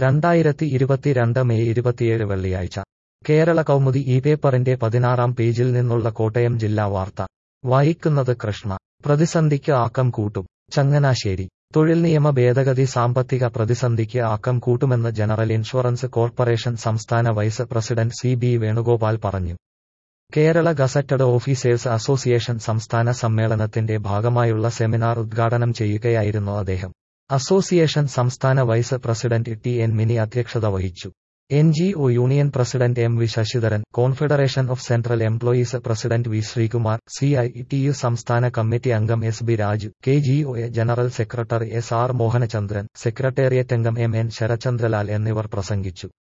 രണ്ടായിരത്തി ഇരുപത്തിരണ്ട് മെയ് ഇരുപത്തിയേഴ് വെള്ളിയാഴ്ച കേരള കൗമുദി ഈ പേപ്പറിന്റെ പതിനാറാം പേജിൽ നിന്നുള്ള കോട്ടയം ജില്ലാ വാർത്ത വായിക്കുന്നത് കൃഷ്ണ പ്രതിസന്ധിക്ക് ആക്കം കൂട്ടും ചങ്ങനാശ്ശേരി തൊഴിൽ നിയമ ഭേദഗതി സാമ്പത്തിക പ്രതിസന്ധിക്ക് ആക്കം കൂട്ടുമെന്ന് ജനറൽ ഇൻഷുറൻസ് കോർപ്പറേഷൻ സംസ്ഥാന vice president C B Venugopal പറഞ്ഞു കേരള ഗസറ്റഡ് ഓഫീസേഴ്സ് അസോസിയേഷൻ സംസ്ഥാന സമ്മേളനത്തിന്റെ ഭാഗമായുള്ള സെമിനാർ ഉദ്ഘാടനം ചെയ്യുകയായിരുന്നു അദ്ദേഹം അസോസിയേഷൻ സംസ്ഥാന vice president T N Mini അധ്യക്ഷത വഹിച്ചു N G O union president M V Sasidharan confederation of central employees president V Sreekumar C I T U സംസ്ഥാന കമ്മിറ്റി അംഗം S B Raju K G O A general secretary S R Mohanachandran secretariat അംഗം M N Sarachandralal എന്നിവർ പ്രസംഗിച്ചു